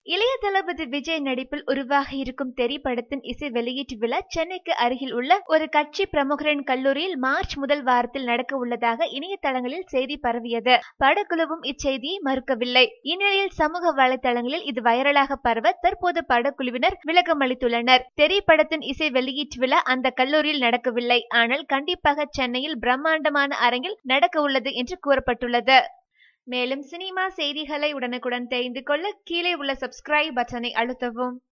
இளைய தளபதி விஜய் நடிப்பில் உருவாகி இருக்கும் தெரி படத்தின் இசை வெளியீட்டு விழா சென்னைக்கு அருகில் உள்ள ஒரு கட்சி பிரமுகரின் கல்லூரியில் மார்ச் முதல் வாரத்தில் நடக்க உள்ளதாக இணையதளங்களில் செய்தி பரவியது படக்குழுவும் இச்செய்தியை மறுக்கவில்லை இந்நிலையில் சமூக வலைதளங்களில் இது வைரலாக பரவ தற்போது படக்குழுவினர் விளக்கம் அளித்துள்ளனர் தெரி படத்தின் இசை வெளியீட்டு விழா அந்த கல்லூரியில் நடக்கவில்லை ஆனால் கண்டிப்பாக சென்னையில் பிரம்மாண்டமான அரங்கில் நடக்க உள்ளது என்று கூறப்பட்டுள்ளது மேலும் சினிமா செய்திகளை உடனுக்குடன் தெரிந்து கொள்ள கீழே உள்ள சப்ஸ்கிரைப் பட்டனை அழுத்தவும்